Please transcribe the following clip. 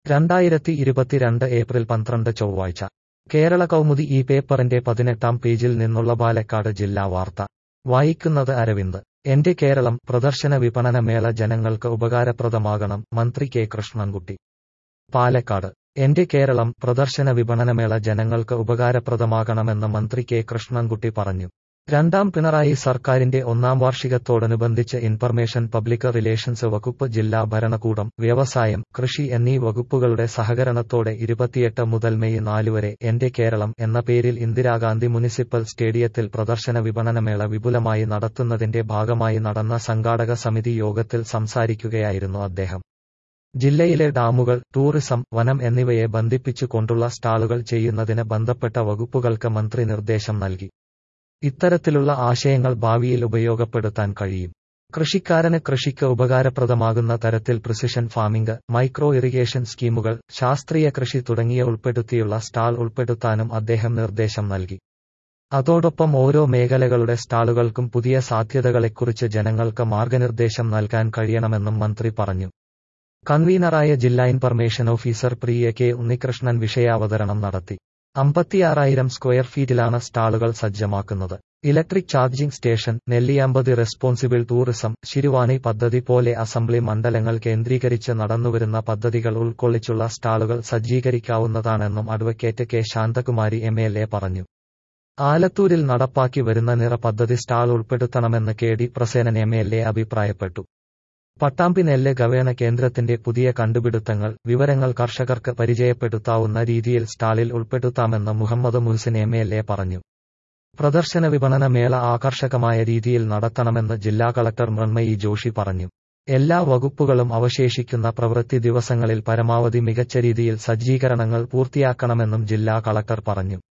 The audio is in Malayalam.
രണ്ടായിരത്തി ഇരുപത്തിരണ്ട് ഏപ്രിൽ പന്ത്രണ്ട് ചൊവ്വാഴ്ച കേരള കൗമുദി ഈ പേപ്പറിന്റെ പതിനെട്ടാം പേജിൽ നിന്നുള്ള പാലക്കാട് ജില്ലാ വാർത്ത വായിക്കുന്നത് അരവിന്ദ് എന്റെ കേരളം പ്രദർശന വിപണന മേള ജനങ്ങൾക്ക് ഉപകാരപ്രദമാകണം മന്ത്രി കെ കൃഷ്ണൻകുട്ടി പാലക്കാട് എന്റെ കേരളം പ്രദർശന വിപണനമേള ജനങ്ങൾക്ക് ഉപകാരപ്രദമാകണമെന്ന് മന്ത്രി കെ കൃഷ്ണൻകുട്ടി പറഞ്ഞു രണ്ടാം പിണറായി സർക്കാരിന്റെ ഒന്നാം വാർഷികത്തോടനുബന്ധിച്ച് ഇൻഫർമേഷൻ പബ്ലിക് റിലേഷൻസ് വകുപ്പ് ജില്ലാ ഭരണകൂടം വ്യവസായം കൃഷി എന്നീ വകുപ്പുകളുടെ സഹകരണത്തോടെ ഇരുപത്തിയെട്ട് മുതൽ മെയ് നാല് വരെ എന്റെ കേരളം എന്ന പേരിൽ ഇന്ദിരാഗാന്ധി മുനിസിപ്പൽ സ്റ്റേഡിയത്തിൽ പ്രദർശന വിപണനമേള വിപുലമായി നടത്തുന്നതിന്റെ ഭാഗമായി നടന്ന സംഘാടക സമിതി യോഗത്തിൽ സംസാരിക്കുകയായിരുന്നു അദ്ദേഹം ജില്ലയിലെ ഡാമുകൾ ടൂറിസം വനം എന്നിവയെ ബന്ധിപ്പിച്ചുകൊണ്ടുള്ള സ്റ്റാളുകൾ ചെയ്യുന്നതിന് ബന്ധപ്പെട്ട വകുപ്പുകൾക്ക് മന്ത്രി നിർദ്ദേശം നൽകി ഇത്തരത്തിലുള്ള ആശയങ്ങൾ ഭാവിയിൽ ഉപയോഗപ്പെടുത്താൻ കഴിയും കൃഷിക്കാരന് കൃഷിക്ക് ഉപകാരപ്രദമാകുന്ന തരത്തിൽ പ്രിസിഷൻ ഫാമിംഗ് മൈക്രോ ഇറിഗേഷൻ സ്കീമുകൾ ശാസ്ത്രീയ കൃഷി തുടങ്ങിയ ഉൾപ്പെടുത്തിയുള്ള സ്റ്റാൾ ഉൾപ്പെടുത്താനും അദ്ദേഹം നിർദ്ദേശം നൽകി അതോടൊപ്പം ഓരോ മേഖലകളുടെ സ്റ്റാളുകൾക്കും പുതിയ സാധ്യതകളെക്കുറിച്ച് ജനങ്ങൾക്ക് മാർഗനിർദ്ദേശം നൽകാൻ കഴിയണമെന്നും മന്ത്രി പറഞ്ഞു കൺവീനറായ ജില്ലാ information officer Priya K Unnikrishnan വിഷയാവതരണം നടത്തി അമ്പത്തിയാറായിരം സ്ക്വയർ ഫീറ്റിലാണ് സ്റ്റാളുകൾ സജ്ജമാക്കുന്നത് electric charging station Nelliyampathy responsible tourism Siruvani പദ്ധതി പോലെ അസംബ്ലി മണ്ഡലങ്ങൾ കേന്ദ്രീകരിച്ച് നടന്നുവരുന്ന പദ്ധതികൾ ഉൾക്കൊള്ളിച്ചുള്ള സ്റ്റാളുകൾ സജ്ജീകരിക്കാവുന്നതാണെന്നും advocate K Santhakumari M L A പറഞ്ഞു ആലത്തൂരിൽ നടപ്പാക്കി വരുന്ന നിറ പദ്ധതി സ്റ്റാൾ ഉൾപ്പെടുത്തണമെന്ന് K D Prasenan M L A അഭിപ്രായപ്പെട്ടു പട്ടാമ്പി നെല്ല് ഗവേണ കേന്ദ്രത്തിന്റെ പുതിയ കണ്ടുപിടുത്തങ്ങൾ വിവരങ്ങൾ കർഷകർക്ക് പരിചയപ്പെടുത്താവുന്ന രീതിയിൽ സ്റ്റാളിൽ ഉൾപ്പെടുത്താമെന്ന് Muhammad Muhsin M L A പറഞ്ഞു പ്രദർശന വിപണന മേള ആകർഷകമായ രീതിയിൽ നടത്തണമെന്ന് ജില്ലാ കളക്ടർ മൃണ്മയി ജോഷി പറഞ്ഞു എല്ലാ വകുപ്പുകളും അവശേഷിക്കുന്ന പ്രവൃത്തി ദിവസങ്ങളിൽ പരമാവധി മികച്ച രീതിയിൽ സജ്ജീകരണങ്ങൾ പൂർത്തിയാക്കണമെന്നും ജില്ലാ കളക്ടർ പറഞ്ഞു